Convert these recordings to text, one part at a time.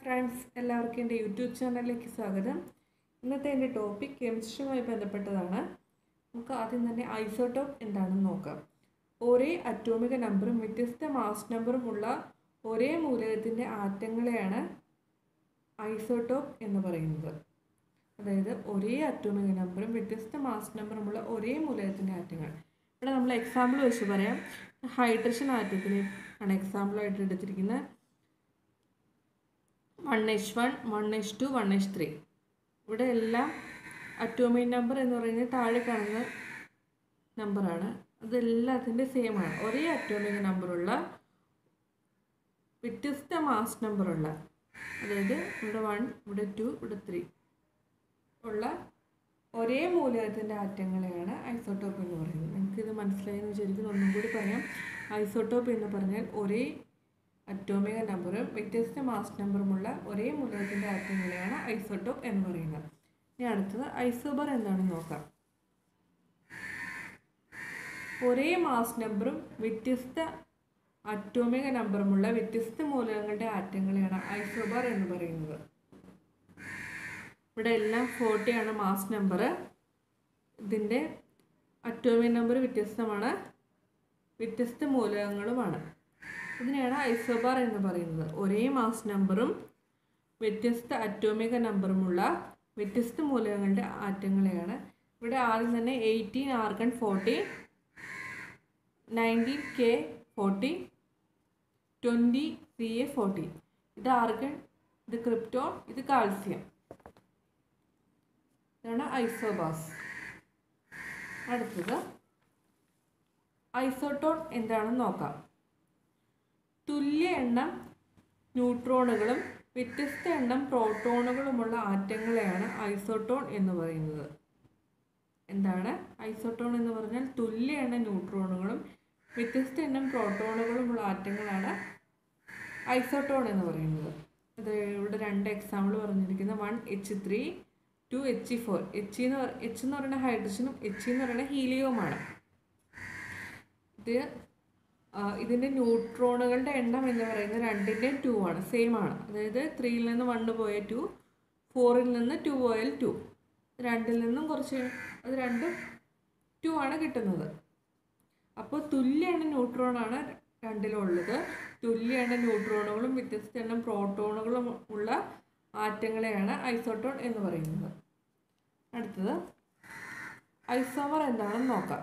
friends എല്ലാവർക്കും എൻ്റെ YouTube ചാനലിലേക്ക് സ്വാഗതം ഇന്നത്തെ എൻ്റെ ടോപ്പിക് കെമിസ്ട്രിയുമായി ബന്ധപ്പെട്ടതാണ് നമുക്ക് ആദ്യം തന്നെ ഐസോട്ടോപ്പ് എന്താണെന്ന് നോക്കാം ഒരേ അറ്റോമിക നമ്പറും വ്യത്യസ്ത മാസ് നമ്പറും ഉള്ള ഒരേ മൂലകത്തിൻ്റെ ആറ്റങ്ങളെയാണ് ഐസോട്ടോപ്പ് എന്ന് പറയുന്നത് അതായത് ഒരേ അറ്റോമിക നമ്പറും വ്യത്യസ്ത മാസ് നമ്പറുമുള്ള ഒരേ മൂലകത്തിൻ്റെ ആറ്റങ്ങൾ ഇവിടെ നമ്മൾ എക്സാമ്പിൾ വെച്ച് പറയാം ഹൈഡ്രജൻ ആറ്റത്തിന് ആണ് എക്സാമ്പിളായിട്ട് എടുത്തിരിക്കുന്നത് one H one one H two one H three ഇവിടെ എല്ലാം അറ്റോമിക് നമ്പർ എന്ന് പറയുന്നത് താഴെ കാണുന്ന നമ്പറാണ് അതെല്ലാത്തിൻ്റെ സെയിം ആണ് ഒരേ അറ്റോമിക് നമ്പറുള്ള വ്യത്യസ്ത മാസ് നമ്പറുള്ള അതായത് ഇവിടെ വൺ ഇവിടെ ടു ഇവിടെ ത്രീ ഉള്ള ഒരേ മൂലകത്തിൻ്റെ ആറ്റങ്ങളെയാണ് ഐസോട്ടോപ്പ് എന്ന് പറയുന്നത് നമുക്കിത് മനസ്സിലായെന്ന് വിചാരിക്കുന്നു ഒന്നും കൂടി പറയാം ഐസോട്ടോപ്പ് എന്ന് പറഞ്ഞാൽ ഒരേ അറ്റോമിക നമ്പറും വ്യത്യസ്ത മാസ് നമ്പറുമുള്ള ഒരേ മൂലകത്തിൻ്റെ ആറ്റങ്ങളെയാണ് ഐസോട്ടോപ്പ് എന്ന് പറയുന്നത് ഇനി അടുത്തത് ഐസോബർ എന്താണെന്ന് നോക്കാം ഒരേ മാസ് നമ്പറും വ്യത്യസ്ത അറ്റോമിക നമ്പറുമുള്ള വ്യത്യസ്ത മൂലകങ്ങളുടെ ആറ്റങ്ങളെയാണ് ഐസോബർ എന്ന് പറയുന്നത് ഇവിടെ എല്ലാം ഫോർട്ടി ആണ് മാസ് നമ്പർ ഇതിൻ്റെ അറ്റോമിക് നമ്പർ വ്യത്യസ്തമാണ് വ്യത്യസ്ത മൂലകങ്ങളുമാണ് ഇതിനെയാണ് ഐസോബാർ എന്ന് പറയുന്നത് ഒരേ മാസ് നമ്പറും വ്യത്യസ്ത അറ്റോമിക നമ്പറുമുള്ള വ്യത്യസ്ത മൂലകങ്ങളുടെ ആറ്റങ്ങളെയാണ് ഇവിടെ ആദ്യം തന്നെ eighteen argon forty nineteen K forty twenty C A forty ഇത് ആർഗൺ ഇത് ക്രിപ്റ്റോൺ ഇത് കാൽസ്യം ഇതാണ് ഐസോബാസ് അടുത്തത് ഐസോട്ടോൺ എന്താണെന്ന് നോക്കാം തുല്യ എണ്ണം ന്യൂട്രോണുകളും വ്യത്യസ്ത എണ്ണം പ്രോട്ടോണുകളുമുള്ള ആറ്റങ്ങളെയാണ് ഐസോട്ടോൺ എന്ന് പറയുന്നത് എന്താണ് ഐസോട്ടോൺ എന്ന് പറഞ്ഞാൽ തുല്യ എണ്ണം ന്യൂട്രോണുകളും വ്യത്യസ്ത എണ്ണം പ്രോട്ടോണുകളുമുള്ള ആറ്റങ്ങളാണ് ഐസോട്ടോൺ എന്ന് പറയുന്നത് അത് ഇവിടെ രണ്ട് എക്സാമ്പിൾ പറഞ്ഞിരിക്കുന്ന one H three two H four H എന്ന് എച്ച് എന്ന് പറയുന്ന ഹൈഡ്രജനും എച്ച് എന്ന് പറയുന്ന ഹീലിയവുമാണ് ഇത് ഇതിൻ്റെ ന്യൂട്രോണുകളുടെ എണ്ണം എന്ന് പറയുന്നത് രണ്ടിൻ്റെയും ടു ആണ് സെയിം ആണ് അതായത് ത്രീയിൽ നിന്ന് വണ്ണ് പോയ ടു ഫോറിൽ നിന്ന് ടു പോയാൽ ടു രണ്ടിൽ നിന്നും കുറച്ച് അത് രണ്ടും ടു ആണ് കിട്ടുന്നത് അപ്പോൾ തുല്യ എണ്ണം ന്യൂട്രോണാണ് രണ്ടിലുള്ളത് തുല്യ എണ്ണം ന്യൂട്രോണുകളും വ്യത്യസ്ത എണ്ണം പ്രോട്ടോണുകളും ഉള്ള ആറ്റങ്ങളെയാണ് ഐസോട്ടോൺ എന്ന് പറയുന്നത് അടുത്തത് ഐസോമർ എന്താണെന്ന് നോക്കാം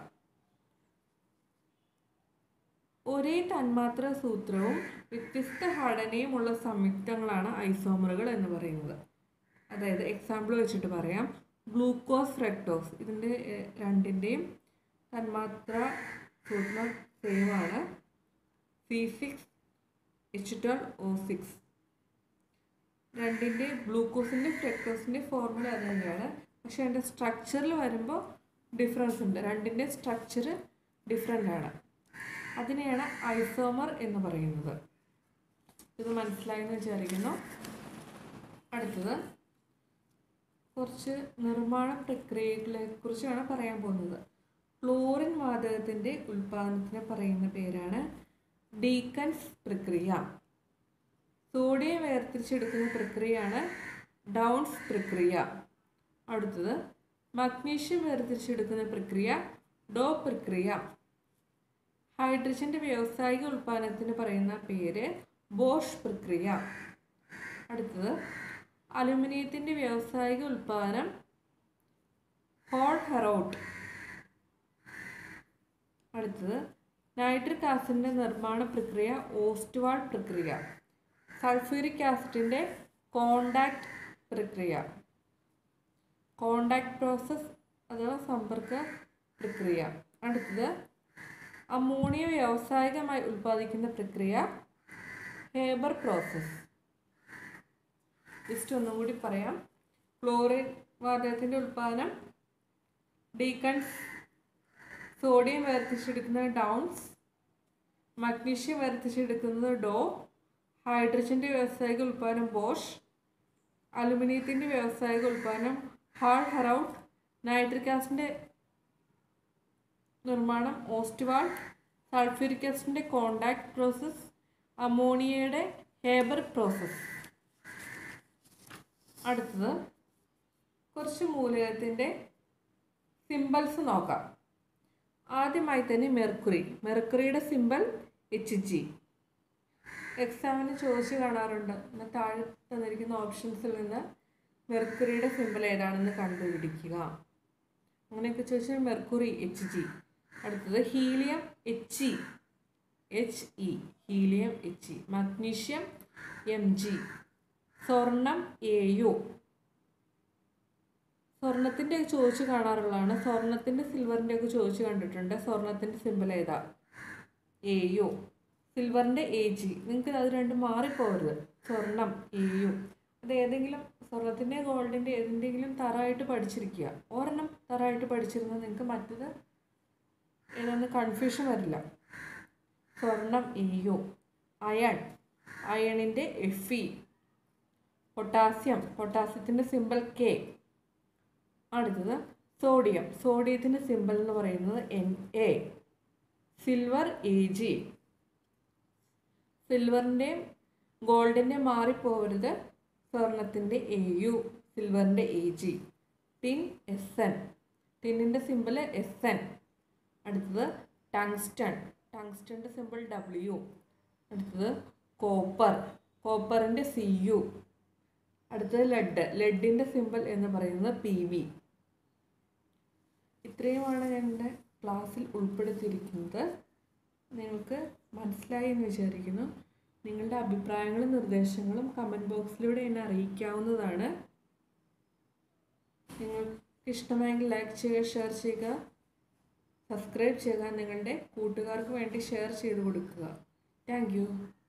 ഒരേ തന്മാത്ര സൂത്രവും വ്യത്യസ്ത ഘടനയുമുള്ള സംയുക്തങ്ങളാണ് ഐസോമറുകൾ എന്ന് പറയുന്നത് അതായത് എക്സാമ്പിൾ വെച്ചിട്ട് പറയാം ഗ്ലൂക്കോസ് ഫ്രക്ടോസ് ഇതിൻ്റെ രണ്ടിൻ്റെയും തന്മാത്ര സൂത്രം സെയിം ആണ് C six H twelve O six രണ്ടിൻ്റെ ഗ്ലൂക്കോസിൻ്റെ ഫ്രക്ടോസിൻ്റെ ഫോർമുല അത് തന്നെയാണ് പക്ഷേ അതിൻ്റെ സ്ട്രക്ചറിൽ വരുമ്പോൾ ഡിഫറൻസ് ഉണ്ട് രണ്ടിൻ്റെ സ്ട്രക്ചർ ഡിഫറെൻ്റ് ആണ് അതിനെയാണ് ഐസോമർ എന്ന് പറയുന്നത് ഇത് മനസ്സിലായെന്ന് വിചാരിക്കുന്നു അടുത്തത് കുറച്ച് നിർമ്മാണ പ്രക്രിയകളെ കുറിച്ചാണ് പറയാൻ പോകുന്നത് ക്ലോറിൻ വാതകത്തിൻ്റെ ഉൽപ്പാദനത്തിന് പറയുന്ന പേരാണ് ഡീക്കൻസ് പ്രക്രിയ സോഡിയം വേർതിരിച്ചെടുക്കുന്ന പ്രക്രിയയാണ് ഡൗൺസ് പ്രക്രിയ അടുത്തത് മഗ്നീഷ്യം വേർതിരിച്ചെടുക്കുന്ന പ്രക്രിയ ഡോ പ്രക്രിയ ഹൈഡ്രജൻ്റെ വ്യാവസായിക ഉൽപ്പാദനത്തിന് പറയുന്ന പേര് ബോഷ് പ്രക്രിയ അടുത്തത് അലുമിനിയത്തിൻ്റെ വ്യാവസായിക ഉൽപ്പാദനം ഹോൾ ഹെറോട്ട് അടുത്തത് നൈട്രിക് ആസിഡിൻ്റെ നിർമ്മാണ പ്രക്രിയ ഓസ്റ്റ്വാൾ പ്രക്രിയ സൾഫ്യൂരിക് ആസിഡിൻ്റെ കോണ്ടാക്ട് പ്രക്രിയ കോണ്ടാക്ട് പ്രോസസ്സ് അഥവാ സമ്പർക്ക പ്രക്രിയ അടുത്തത് അമോണിയ വ്യാവസായികമായി ഉൽപ്പാദിക്കുന്ന പ്രക്രിയ ഹേബർ പ്രോസസ്സ് ജസ്റ്റ് ഒന്നും കൂടി പറയാം ക്ലോറിൻ വാതകത്തിൻ്റെ ഉൽപ്പാദനം ഡീക്കൺസ് സോഡിയം വേർതിരിച്ചെടുക്കുന്നത് ഡൗൺസ് മഗ്നീഷ്യം വേർതിരിച്ചെടുക്കുന്നത് ഡോ ഹൈഡ്രജൻ്റെ വ്യാവസായിക ഉൽപ്പാദനം ബോഷ് അലുമിനിയത്തിൻ്റെ വ്യാവസായിക ഉൽപ്പാദനം ഹാൾ ഹറൗട്ട് നൈട്രിക് ആസിഡിൻ്റെ നിർമ്മാണം ഓസ്റ്റ്വാൾ സൾഫ്യൂരിക് ആസിഡിൻ്റെ കോണ്ടാക്ട് പ്രോസസ്സ് അമോണിയയുടെ ഹേബർ പ്രോസസ്സ് അടുത്തത് കുറച്ച് മൂലകത്തിൻ്റെ സിമ്പിൾസ് നോക്കാം ആദ്യമായി തന്നെ മെർക്കുറി മെർക്കുറിയുടെ സിമ്പിൾ എച്ച് ജി എക്സാമിന് ചോദിച്ച് കാണാറുണ്ട് എന്നാൽ താഴെ തന്നിരിക്കുന്ന ഓപ്ഷൻസിൽ നിന്ന് മെർക്കുറിയുടെ സിമ്പിൾ ഏതാണെന്ന് കണ്ടുപിടിക്കുക അങ്ങനെയൊക്കെ ചോദിച്ചാൽ മെർക്കുറി എച്ച് ജി അടുത്തത് helium H E H E helium H E magnesium M G സ്വർണം എ യു സ്വർണത്തിൻ്റെ ചോദിച്ച് കാണാറുള്ളതാണ് സ്വർണത്തിൻ്റെ സിൽവറിൻ്റെ ഒക്കെ ചോദിച്ച് കണ്ടിട്ടുണ്ട് സ്വർണത്തിൻ്റെ സിമ്പിൾ ഏതാ എ യു സിൽവറിൻ്റെ എ ജി നിങ്ങൾക്ക് അത് രണ്ടും മാറിപ്പോകരുത് സ്വർണം എ യു അത് ഏതെങ്കിലും സ്വർണത്തിൻ്റെ ഗോൾഡിൻ്റെ ഏതെങ്കിലും തറായിട്ട് പഠിച്ചിരിക്കുക ഒരെണ്ണം തറായിട്ട് പഠിച്ചിരുന്നാൽ നിങ്ങൾക്ക് മറ്റത് ഏതാണെന്ന് കൺഫ്യൂഷൻ വരില്ല സ്വർണം എ യു അയൺ അയണിൻ്റെ എഫ് ഇ പൊട്ടാസ്യം പൊട്ടാസ്യത്തിൻ്റെ സിമ്പിൾ കെ അടുത്തത് സോഡിയം സോഡിയത്തിൻ്റെ സിമ്പിൾ എന്ന് പറയുന്നത് N A silver A G സിൽവറിൻ്റെയും ഗോൾഡിൻ്റെയും മാറിപ്പോകരുത് സ്വർണത്തിൻ്റെ എ യു സിൽവറിൻ്റെ എ ജി ടിൻ എസ് എൻ ടിന്നിൻ്റെ സിമ്പിൾ എസ് എൻ അടുത്തത് ടങ്സ്റ്റൺ ടങ്സ്റ്റൻ്റെ സിമ്പിൾ ഡബ്ല്യു അടുത്തത് കോപ്പർ കോപ്പറിൻ്റെ സി യു അടുത്തത് ലെഡ് ലെഡിൻ്റെ സിമ്പിൾ എന്ന് പറയുന്നത് പി വി ഇത്രയുമാണ് ഞങ്ങളുടെ ക്ലാസ്സിൽ ഉൾപ്പെടുത്തിയിരിക്കുന്നത് നിങ്ങൾക്ക് മനസ്സിലായി എന്ന് വിചാരിക്കുന്നു നിങ്ങളുടെ അഭിപ്രായങ്ങളും നിർദ്ദേശങ്ങളും കമൻറ്റ് ബോക്സിലൂടെ എന്നെ അറിയിക്കാവുന്നതാണ് നിങ്ങൾക്ക് ഇഷ്ടമായെങ്കിൽ ലൈക്ക് ചെയ്യുക ഷെയർ ചെയ്യുക സബ്സ്ക്രൈബ് ചെയ്യുക നിങ്ങളുടെ കൂട്ടുകാർക്ക് വേണ്ടി ഷെയർ ചെയ്ത് കൊടുക്കുക താങ്ക്